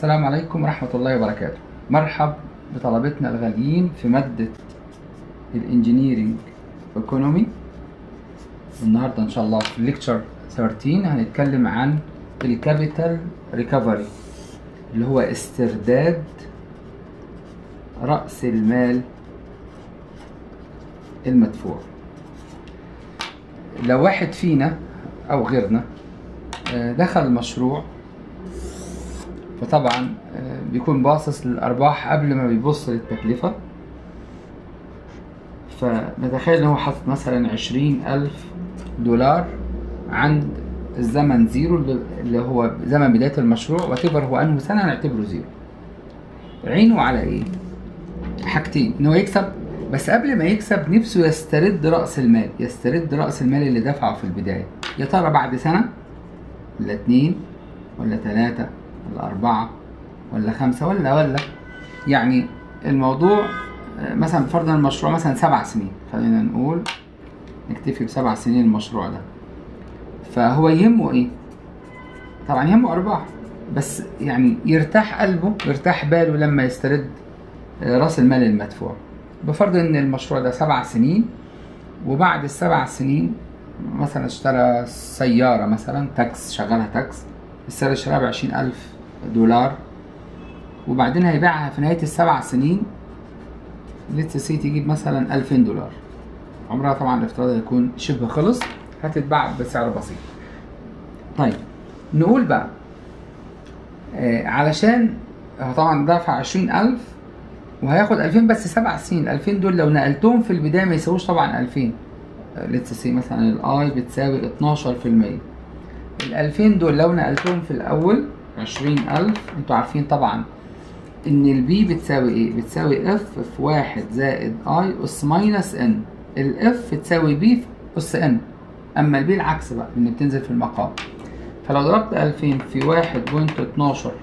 السلام عليكم ورحمة الله وبركاته مرحب بطلبتنا الغاليين في مادة الانجينيرينج ايكونومي النهاردة ان شاء الله في ليكتشر 13 هنتكلم عن الكابيتال ريكفري اللي هو استرداد رأس المال المدفوع لو واحد فينا او غيرنا آه، دخل مشروع فطبعا آه، بيكون باصص للأرباح قبل ما بيبص للتكلفة فنتخيل إن هو حاطط مثلا عشرين ألف دولار عند الزمن زيرو اللي- اللي هو زمن بداية المشروع وتبر هو أنه سنة هنعتبره زيرو عينه على إيه؟ حاجتين إن هو يكسب بس قبل ما يكسب نفسه يسترد رأس المال يسترد رأس المال اللي دفعه في البداية يا ترى بعد سنة ولا اتنين ولا تلاتة ولا أربعة ولا خمسة ولا ولا يعني الموضوع آه، مثلا فرضا المشروع مثلا سبع سنين خلينا نقول نكتفي بسبع سنين المشروع ده فهو يهمه ايه؟ طبعا يهمه أرباح بس يعني يرتاح قلبه يرتاح باله لما يسترد آه، رأس المال المدفوع بفرض ان المشروع ده سبع سنين وبعد السبع سنين مثلا اشترى سيارة مثلا تاكس شغالها تاكس السعر اشتراها بعشرين ألف دولار وبعدين هيبيعها في نهاية السبع سنين ليتس سي تجيب مثلا ألفين دولار عمرها طبعا الافتراضي هيكون شبه خلص هتتباع بسعر بسيط طيب نقول بقى آه علشان هو طبعا دفع عشرين ألف وهياخد ألفين بس سبع سنين الألفين دول لو نقلتهم في البداية ما يساووش طبعا ألفين ليتس سي مثلا الاي بتساوي اتناشر في المية الألفين دول لو نقلتهم في الأول عشرين ألف انتوا عارفين طبعا إن البي بتساوي إيه؟ بتساوي اف في واحد زائد اي أس ماينس ان الاف تساوي بي في أس ان أما البي العكس بقى إن بتنزل في المقام فلو ضربت ألفين في واحد بوينت اتناشر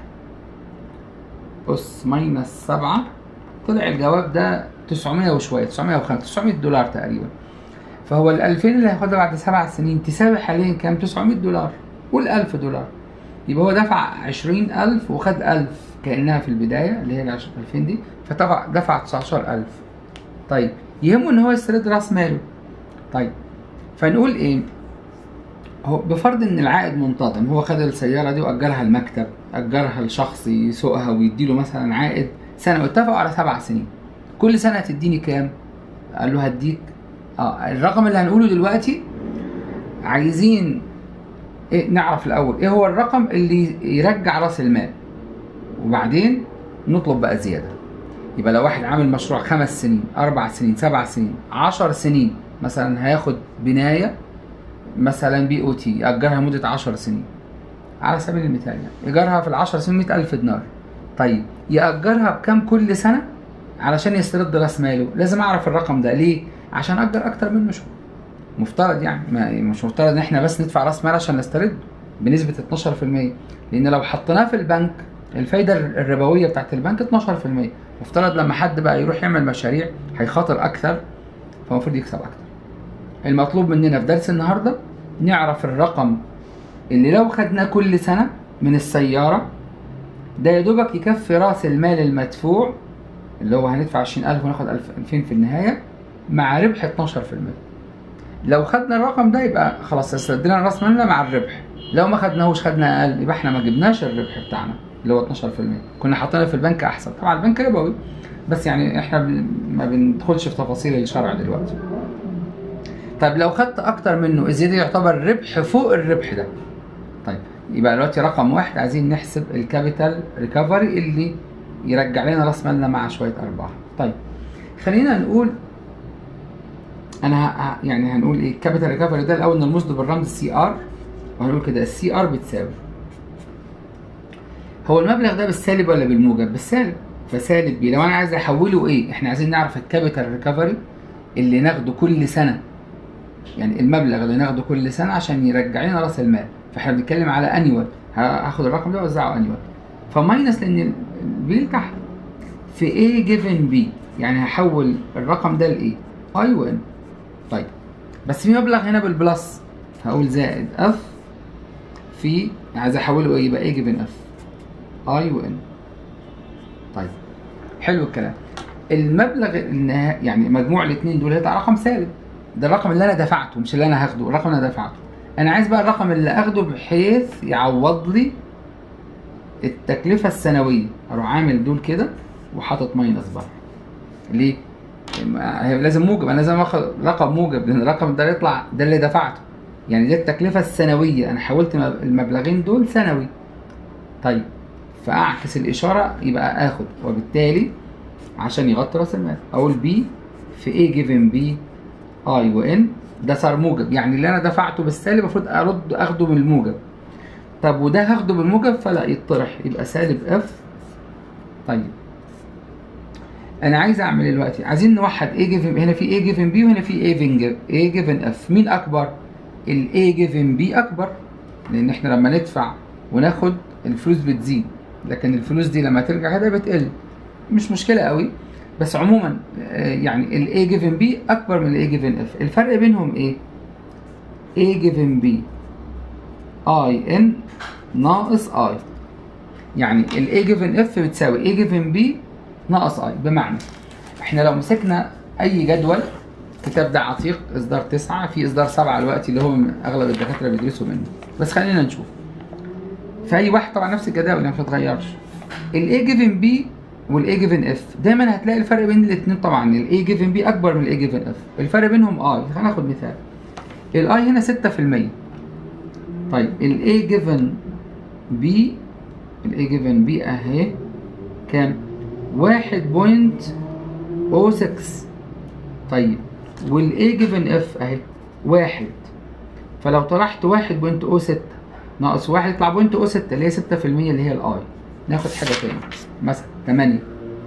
أس ماينس سبعة طلع الجواب ده تسعمية وشوية تسعمية وخمسة تسعمية دولار تقريبا فهو ال 2000 اللي هياخدها بعد سبع سنين تساوي حاليا كام 900 دولار قول 1000 دولار يبقى هو دفع 20000 وخد 1000 كأنها في البداية اللي هي ال 2000 دي فدفع دفع 19000 طيب يهمه ان هو يسترد راس ماله طيب فنقول ايه هو بفرض ان العائد منتظم هو خد السيارة دي واجرها المكتب اجرها لشخص يسوقها ويديله مثلا عائد سنة واتفقوا على سبع سنين كل سنة هتديني كام قال له هديك اه الرقم اللي هنقوله دلوقتي عايزين إيه نعرف الاول ايه هو الرقم اللي يرجع راس المال وبعدين نطلب بقى زياده يبقى لو واحد عامل مشروع خمس سنين اربع سنين سبع سنين عشر سنين مثلا هياخد بنايه مثلا بي او تي يأجرها مدة عشر سنين على سبيل المثال يعني إيجارها في العشر سنين مئة ألف دينار طيب يأجرها بكام كل سنة علشان يسترد راس ماله لازم أعرف الرقم ده ليه عشان أجر أكتر منه شوية مفترض يعني ما مش مفترض ان احنا بس ندفع راس مال عشان نسترد بنسبة 12% لان لو حطيناه في البنك الفايدة الربوية بتاعت البنك 12% مفترض لما حد بقى يروح يعمل مشاريع هيخاطر اكثر فالمفروض يكسب اكتر المطلوب مننا في درس النهاردة نعرف الرقم اللي لو خدناه كل سنة من السيارة ده يا دوبك يكفي راس المال المدفوع اللي هو هندفع 20000 وناخد 2000 في النهاية مع ربح 12% لو خدنا الرقم ده يبقى خلاص استردينا راس مالنا مع الربح لو ما خدناهوش خدنا اقل يبقى احنا ما جبناش الربح بتاعنا اللي هو 12% كنا حاطينه في البنك احسن طبعا البنك ربوي بس يعني احنا بن- ما بندخلش في تفاصيل الشرع دلوقتي طيب لو خدت اكتر منه الزياده يعتبر ربح فوق الربح ده طيب يبقى دلوقتي رقم واحد عايزين نحسب الكابيتال ريكفري اللي يرجع لنا راس مالنا مع شويه ارباح طيب خلينا نقول انا ه- ه- يعني هنقول ايه الكابيتال ريكفري ده الاول نرمز له بالرمز سي ار وهنقول كده السي ار بتساوي هو المبلغ ده بالسالب ولا بالموجب بالسالب فسالب بي لو انا عايز احوله ايه احنا عايزين نعرف الكابيتال ريكفري اللي ناخده كل سنه يعني المبلغ اللي ناخده كل سنه عشان يرجع لنا راس المال فاحنا بنتكلم على انيوال هاخد الرقم ده واوزعه انيوال فماينس لان البي تحت في ايه جيفن بي يعني هحول الرقم ده لايه اي وان طيب بس في مبلغ هنا بالبلس هقول زائد اف في عايز احوله ايه يبقى ايه جيفن اف اي وان طيب حلو الكلام المبلغ النها... يعني مجموع الاثنين دول هيطلع رقم سالب ده الرقم اللي انا دفعته مش اللي انا هاخده الرقم اللي انا دفعته انا عايز بقى الرقم اللي اخده بحيث يعوض لي التكلفة السنوية اروح عامل دول كده وحاطط ماينس بره ليه؟ ما- هي لازم موجب انا لازم اخد رقم موجب لان الرقم ده يطلع ده اللي دفعته يعني دي التكلفة السنوية انا حولت مب- المبلغين دول سنوي طيب فاعكس الاشارة يبقى اخد وبالتالي عشان يغطي راس المال اقول بي في A جيفن بي اي وان ده صار موجب يعني اللي انا دفعته بالسالب المفروض ارد اخده بالموجب طب وده هاخده بالموجب فلا يطرح يبقى سالب اف طيب انا عايز اعمل دلوقتي عايزين نوحد A جيفن هنا في A جيفن بي وهنا في A جيفن A جيفن اف مين اكبر ال A جيفن بي اكبر لان احنا لما ندفع وناخد الفلوس بتزيد لكن الفلوس دي لما ترجع هنا بتقل مش مشكله قوي بس عموما آه، يعني ال A given B اكبر من ال A given F الفرق بينهم ايه A given B I N ناقص I يعني ال A given F بتساوي A given B ناقص I بمعنى احنا لو مسكنا اي جدول الكتاب ده عتيق اصدار تسعة في اصدار سبعة دلوقتي اللي هو من اغلب الدكاتره بيدرسوا منه بس خلينا نشوف في اي واحد طبعا نفس الجداول يعني ما بتتغيرش الاي جيفن بي والاي جيفن اف دايما هتلاقي الفرق بين الاثنين طبعا الاي جيفن بي اكبر من الاي جيفن اف الفرق بينهم اي خلينا ناخد مثال الاي هنا 6% طيب الاي جيفن بي الاي جيفن بي اهي كام 1.06 طيب والاي جيفن اف اهي واحد فلو طرحت 1.06 ناقص واحد يطلع بوينت او 6 اللي هي 6% اللي هي الاي ناخد حاجه تاني مثلا 8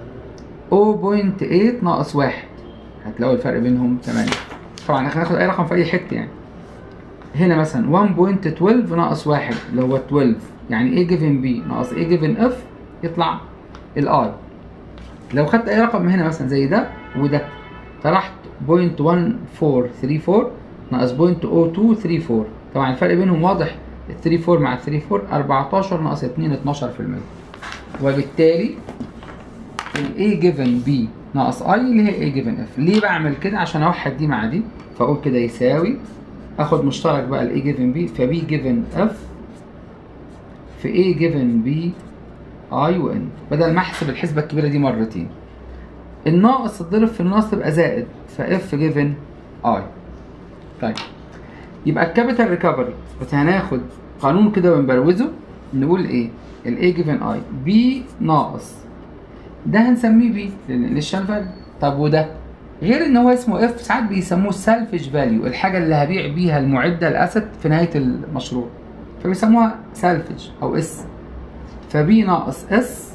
0.8 ناقص واحد هتلاقوا الفرق بينهم 8 طبعا احنا هناخد اي رقم في اي حته يعني هنا مثلا 1.12 ناقص واحد اللي هو 12 يعني a جيفن b ناقص a جيفن f يطلع الاي لو خدت اي رقم من هنا مثلا زي ده وده طرحت 0.1434 ناقص 0.0234 طبعا الفرق بينهم واضح ال 34 مع ال 34 14 ناقص 2 12% وبالتالي ال A given B ناقص I اللي هي A given F ليه بعمل كده عشان اوحد دي مع دي فاقول كده يساوي اخد مشترك بقى ال A given B ف B given F في A given B I و N بدل ما احسب الحسبة الكبيرة دي مرتين الناقص تضرب في الناقص تبقى زائد ف F given I طيب يبقى الكابيتال ريكفري كنت هناخد قانون كده ونبروزه نقول ايه ال A given I B ناقص ده هنسميه بي للشال فاليو طب وده غير ان هو اسمه اف ساعات بيسموه سالفج فاليو الحاجه اللي هبيع بيها المعده الاسد في نهايه المشروع فبيسموها سالفج او اس فبي ناقص اس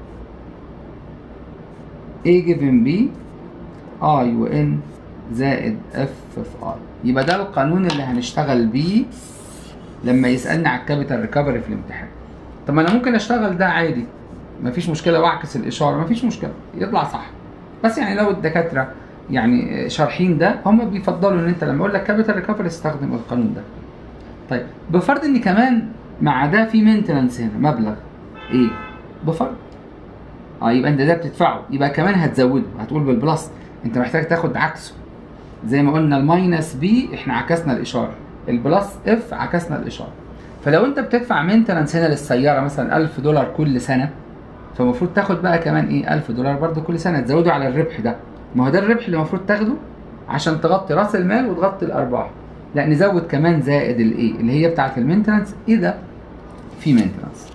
A given B I و N زائد F في I يبقى ده القانون اللي هنشتغل بيه لما يسألني على الكابيتال ريكفري في الامتحان طب ما انا ممكن اشتغل ده عادي مفيش مشكلة واعكس الإشارة مفيش مشكلة يطلع صح بس يعني لو الدكاترة يعني شارحين ده هم بيفضلوا ان انت لما اقول لك كابيتال ريكفري استخدم القانون ده طيب بفرض ان كمان مع ده في مينتنانس هنا مبلغ ايه بفرض اه يبقى انت ده بتدفعه يبقى كمان هتزوده هتقول بالبلس انت محتاج تاخد عكسه زي ما قلنا الماينس بي احنا عكسنا الاشاره البلس اف عكسنا الاشاره فلو انت بتدفع مينتنانس هنا للسياره مثلا 1000 دولار كل سنه فالمفروض تاخد بقى كمان ايه 1000 دولار برضو كل سنه تزوده على الربح ده ما هو ده الربح اللي المفروض تاخده عشان تغطي راس المال وتغطي الارباح لا نزود كمان زائد الايه اللي هي بتاعه المينتنانس اذا في مينتنانس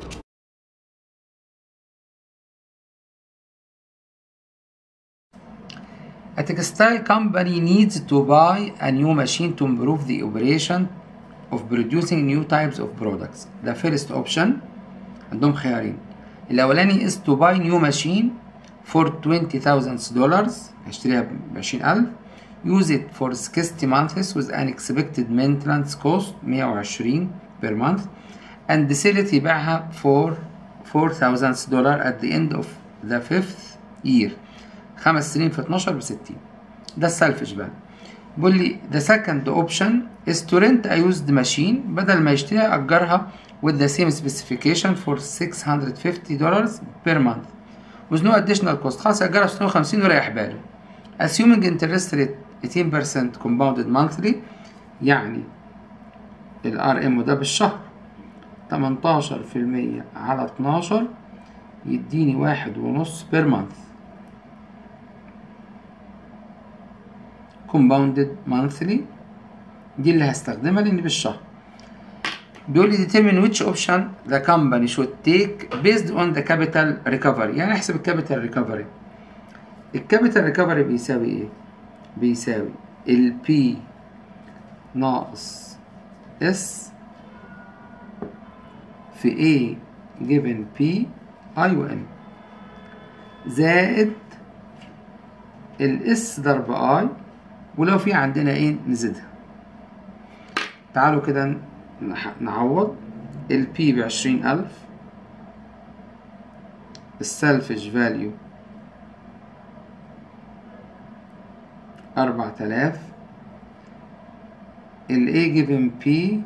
A textile company needs to buy a new machine to improve the operation of producing new types of products. The first option عندهم خيارين. الأولاني is to buy new machine for 20,000 dollars هشتريها ب 20,000 use it for 60 months with an expected maintenance cost 120 per month and sell it يبيعها for 4,000 دولار at the end of the fifth year خمس سنين في 12 ب 60 ده السلفش بقى بيقول لي the second option is to rent a used machine بدل ما يشتريها أجرها with the same specification for 650 dollars per month with no additional cost خلاص هيأجرها 650 ورايح باله assuming interest rate 18% compounded monthly يعني ال RM ده بالشهر 18% على 12 يديني واحد ونص بير مانث compounded monthly دي اللي هستخدمها لأن بالشهر بيقول لي determine which option the company should take based on the capital recovery يعني احسب الكابيتال ريكفري الكابيتال ريكفري بيساوي ايه؟ بيساوي ال P ناقص S في A given P I و N زائد الاس ضرب I ولو في عندنا ايه نزيدها تعالوا كده نعوض ال P بعشرين ألف السلفج فاليو أربعة آلاف ال A given P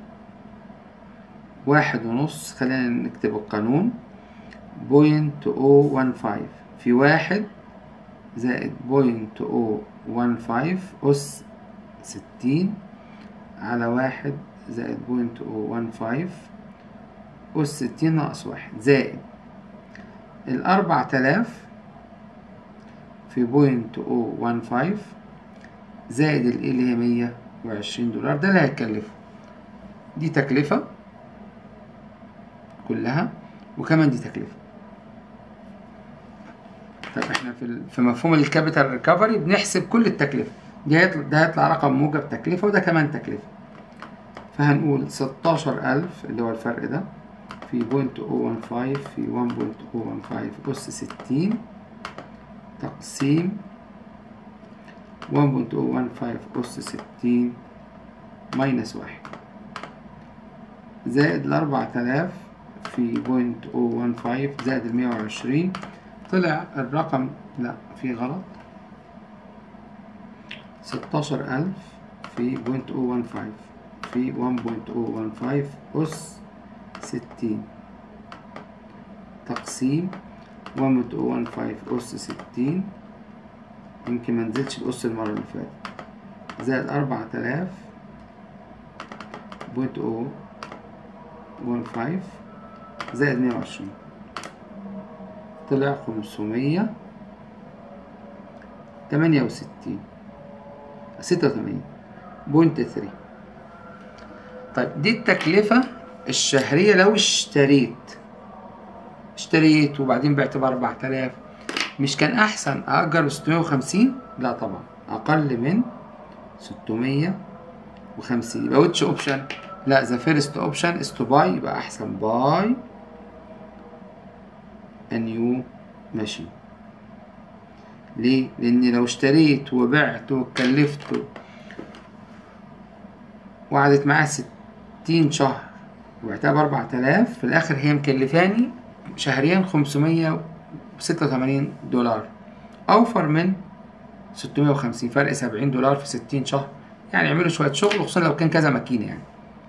واحد ونص خلينا نكتب القانون بوينت او ون فايف في واحد زائد بوينت او ون فايف أس ستين على واحد زائد بوينت او ون فايف أس ستين ناقص واحد زائد الأربع تلاف في بوينت او ون فايف زائد ال اللي هي مية وعشرين دولار ده اللي هيتكلفه دي تكلفة كلها وكمان دي تكلفة طيب احنا في في مفهوم الكابيتال ريكفري بنحسب كل التكلفة دي هيطلع ده هيطلع رقم موجب تكلفة وده كمان تكلفة فهنقول ستاشر ألف اللي هو الفرق ده في بوينت او ون فايف في ون بوينت او ون فايف أس ستين تقسيم ون بوينت او ون فايف أس ستين ماينس واحد زائد الأربعة آلاف في بوينت او ون فايف زائد المية وعشرين طلع الرقم لا في غلط ستاشر ألف في بوينت او ون فايف في ون بوينت او ون فايف أس ستين تقسيم ون بوينت او ون فايف أس ستين يمكن منزلتش الأس المرة اللي فاتت زائد أربعة آلاف بوينت او ون فايف زائد مية وعشرين طلع خمسمية تمانية وستين ستة وتمانين بوينت ثري طيب دي التكلفة الشهرية لو اشتريت اشتريت وبعدين بعت بأربعة آلاف مش كان أحسن أأجر ستمية وخمسين؟ لا طبعا أقل من ستمية وخمسين يبقى ويتش أوبشن؟ لا ذا فيرست أوبشن is to buy يبقى أحسن باي a new machine ليه؟ لأن لو اشتريت وبعت وكلفت وقعدت معاه ستين شهر وبعتها بأربعة آلاف في الآخر هي مكلفاني شهريا خمسمية وستة وتمانين دولار أوفر من ستمية وخمسين فرق سبعين دولار في ستين شهر يعني يعملوا شوية شغل خصوصا لو كان كذا ماكينة يعني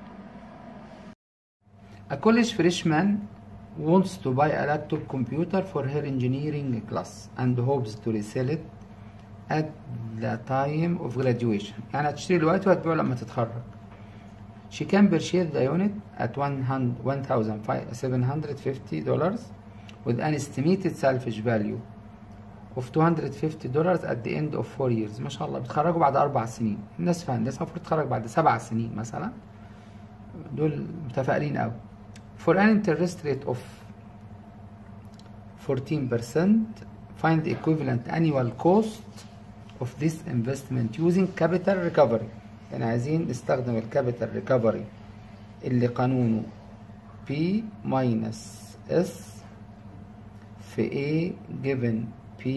A college freshman wants to buy a laptop computer for her engineering class and hopes to resell it at the time of graduation يعني هتشتري دلوقتي وهتبيعه لما تتخرج She can purchase the unit at 1,750 dollars with an estimated salvage value of 250 dollars at the end of 4 years ما شاء الله بيتخرجوا بعد أربع سنين الناس في هندسة المفروض تتخرج بعد سبع سنين مثلا دول متفائلين أوي for an interest rate of 14% find the equivalent annual cost of this investment using capital recovery يعني عايزين نستخدم الكابيتال ريكفري اللي قانونه P minus S في A given P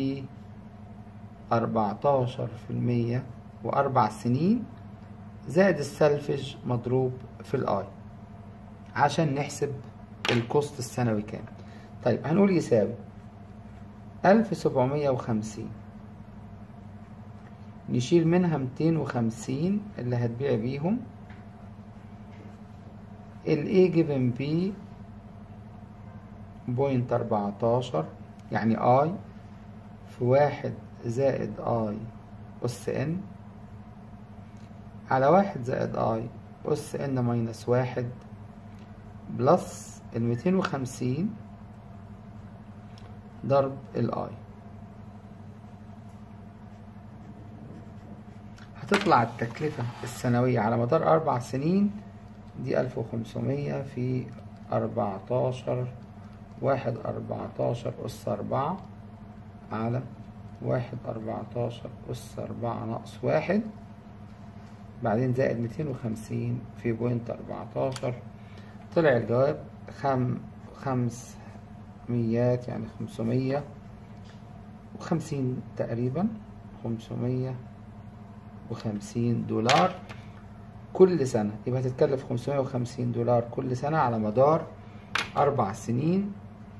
أربعتاشر في المية وأربع سنين زائد السلفج مضروب في الآي عشان نحسب الكوست السنوي كام طيب هنقول يساوي ألف سبعمية وخمسين نشيل منها ميتين وخمسين اللي هتبيع بيهم ال A given B بوينت أربعتاشر يعني I في واحد زائد I أس N على واحد زائد I أس N ماينس واحد بلس الميتين وخمسين ضرب الآي هتطلع التكلفة السنوية على مدار أربع سنين دي ألف وخمسمية في أربعتاشر واحد أربعتاشر أس أربعة على واحد أربعتاشر أس أربعة ناقص واحد بعدين زائد ميتين وخمسين في بوينت أربعتاشر طلع الجواب خم خمس ميات يعني خمسمية وخمسين تقريبا خمسمية وخمسين دولار كل سنة يبقى هتتكلف خمسمية وخمسين دولار كل سنة على مدار أربع سنين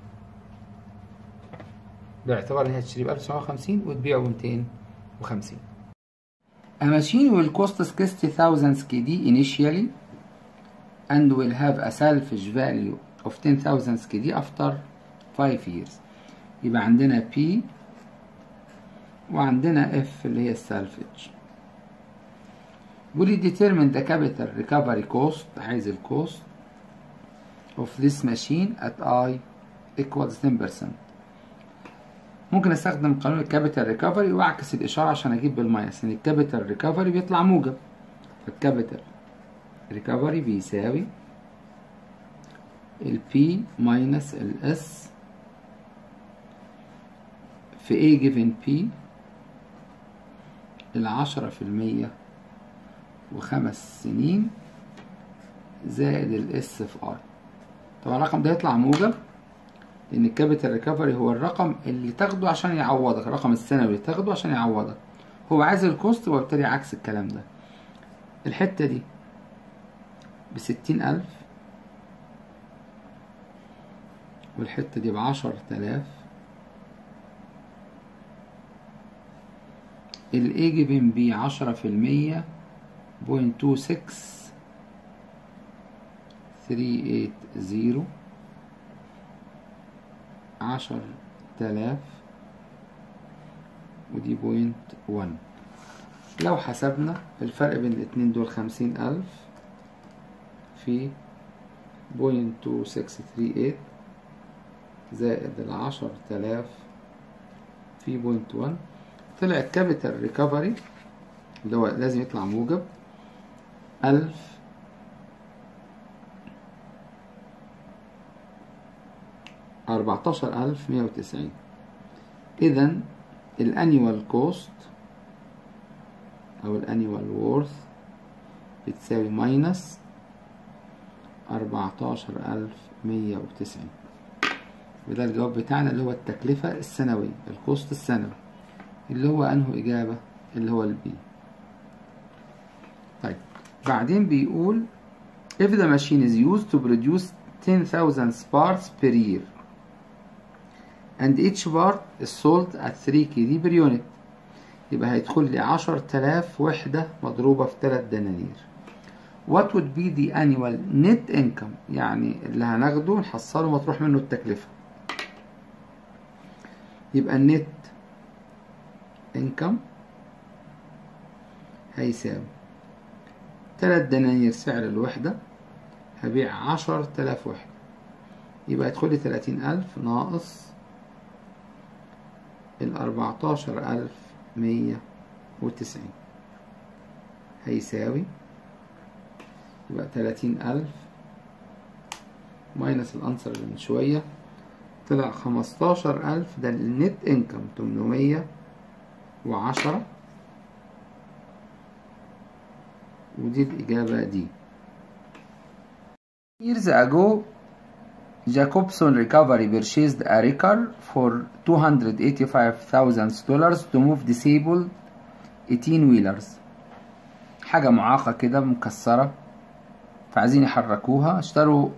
باعتبار إن هي تشتري بألف تسعمية وخمسين وتبيعه بميتين وخمسين A machine will cost 60,000 KD initially and will have a salvage value of 10,000 KD after 5 years يبقى عندنا P وعندنا F اللي هي السالفج will determine the capital recovery cost عايز الكوست of this machine at I equals 10% ممكن استخدم قانون الكابيتال ريكفري واعكس الاشاره عشان اجيب بالماينس ان الكابيتال ريكفري بيطلع موجب فالكابيتال ريكفري بيساوي ال P ماينس ال S في A given P العشرة في المية وخمس سنين زائد ال S في I طبعا الرقم ده يطلع موجب لأن الكابيتال ريكفري هو الرقم اللي تاخده عشان يعوضك الرقم السنوي اللي تاخده عشان يعوضك هو عايز الكوست وبالتالي عكس الكلام ده الحتة دي بستين ألف والحتة دي بعشر تلاف الاي جيفن بي عشرة في المية بوينت تو سكس ثري ايت زيرو عشر تلاف ودي بوينت ون لو حسبنا الفرق بين الاتنين دول خمسين ألف في بوينت تو سكس ثري ايت زائد العشر تلاف في بوينت ون طلع الكابيتال ريكفري اللي هو لازم يطلع موجب ألف أربعتاشر ألف مية وتسعين إذا الأنيوال كوست أو الأنيوال وورث بتساوي ماينس أربعتاشر ألف مية وتسعين وده الجواب بتاعنا اللي هو التكلفة السنوية الكوست السنوي اللي هو أنه إجابة اللي هو البي طيب بعدين بيقول if the machine is used to produce 10,000 parts per year and each part is sold at 3 kg per unit يبقى هيدخل لي 10000 وحدة مضروبة في 3 دنانير what would be the annual net income يعني اللي هناخده نحصله مطروح منه التكلفة يبقى النت income هيساوي تلات دنانير سعر الوحدة هبيع عشر تلاف وحدة يبقى يدخلي تلاتين ألف ناقص الأربعتاشر ألف مية وتسعين هيساوي يبقى تلاتين ألف ماينس الأنسر اللي من شوية طلع خمستاشر ألف ده النت انكم تمنمية وعشرة ودي الإجابة دي Years ago Jacobson Recovery purchased a Ricker for $285,000 to move disabled 18 wheelers حاجة معاقة كده مكسرة فعايزين يحركوها اشتروا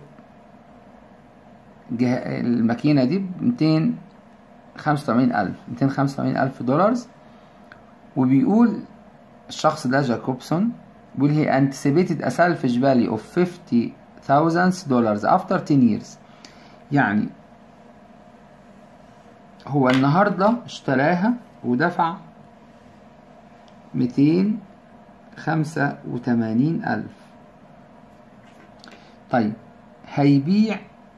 جه... الماكينة دي بميتين خمسة وتمانين ألف ميتين خمسة وتمانين ألف دولار وبيقول الشخص ده جاكوبسون بيقول هي anticipated a salvage value of thousands dollars after 10 years يعني هو النهاردة اشتراها ودفع ميتين خمسة وتمانين ألف طيب هيبيع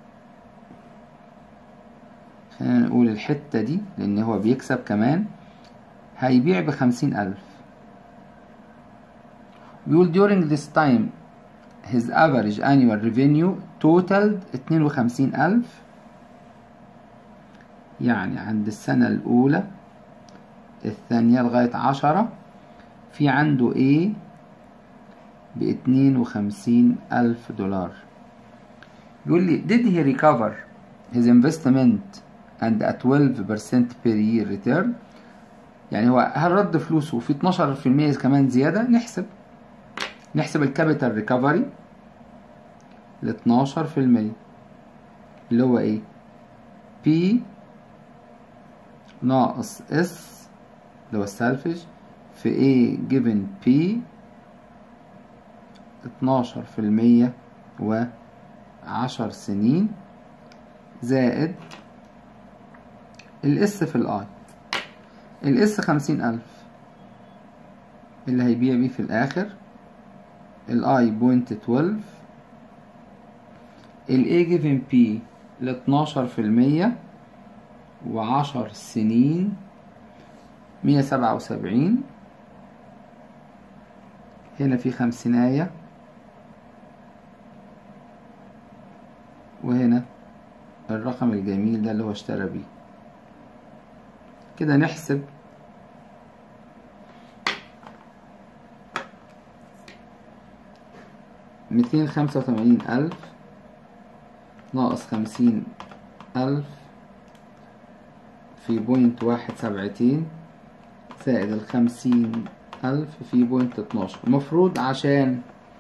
خلينا نقول الحتة دي لأن هو بيكسب كمان هيبيع بخمسين ألف بيقول during this time his average annual revenue totaled اتنين وخمسين ألف يعني عند السنة الأولى الثانية لغاية عشرة في عنده A باتنين وخمسين ألف دولار بيقول لي did he recover his investment and a 12% per year return يعني هو هل رد فلوسه في 12% كمان زيادة نحسب نحسب الكابيتال ريكفري ل 12% اللي هو ايه P ناقص S اللي هو السالفج في A given P 12% و 10 سنين زائد الاس في الاي الاس خمسين ألف اللي هيبيع بيه في الآخر الاي بوينت تويلف الاي جيفن بي لاتناشر في المية وعشر سنين مية سبعة وسبعين هنا في خمسيناية وهنا الرقم الجميل ده اللي هو اشترى بيه كده نحسب ميتين خمسة وتمانين ألف ناقص خمسين ألف في بوينت واحد سبعتين زائد الخمسين ألف في بوينت اتناشر المفروض عشان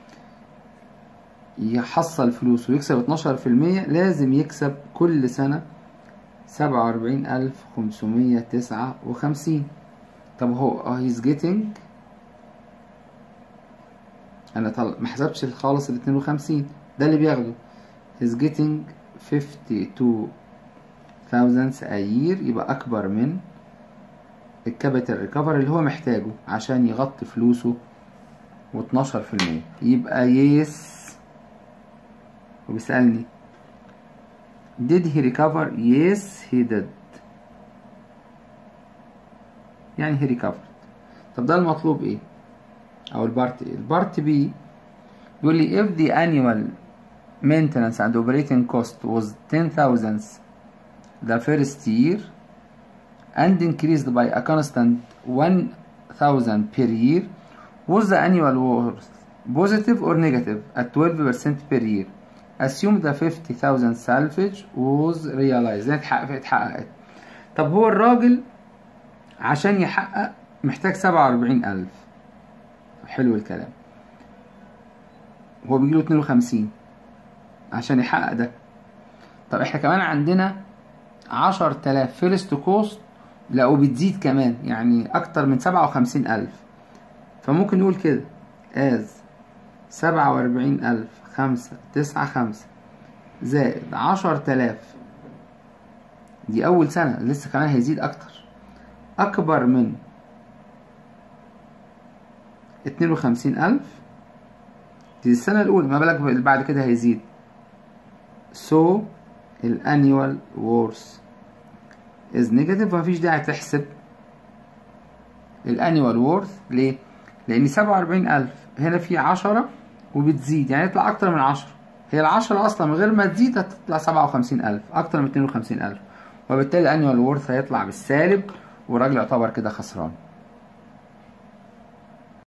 يحصل فلوس ويكسب اتناشر في المية لازم يكسب كل سنة سبعة وأربعين ألف خمسمية تسعة وخمسين طب هو he's getting أنا طل... محسبش خالص الاتنين وخمسين ده اللي بياخده he's getting fifty two thousands a year يبقى أكبر من الكابيتال ريكفري اللي هو محتاجه عشان يغطي فلوسه واتناشر في المية يبقى يس وبيسألني did he recover yes he did يعني he recovered طب ده المطلوب ايه او البارت ايه البارت بي بيقول لي if the annual maintenance and operating cost was 10,000 the first year and increased by a constant 1,000 per year was the annual worth positive or negative at 12% per year assume the 50,000 salvage was realized دي اتحققت طب هو الراجل عشان يحقق محتاج 47,000 حلو الكلام هو بيجيله 52 عشان يحقق ده طب احنا كمان عندنا 10000 فيرست كوست لا وبتزيد كمان يعني اكتر من 57,000 فممكن نقول كده as 47,000 خمسة تسعة خمسة زائد عشر تلاف دي أول سنة لسه كمان هيزيد أكتر أكبر من اتنين وخمسين ألف دي السنة الأولى ما بالك بعد كده هيزيد so الانيوال وورث is negative مفيش داعي تحسب الانيوال وورث ليه؟ لأن سبعة وأربعين ألف هنا في عشرة وبتزيد يعني يطلع أكتر من عشرة هي العشرة أصلا من غير ما تزيد هتطلع سبعة وخمسين ألف أكتر من اتنين وخمسين ألف وبالتالي الأنيوال وورث هيطلع بالسالب والراجل يعتبر كده خسران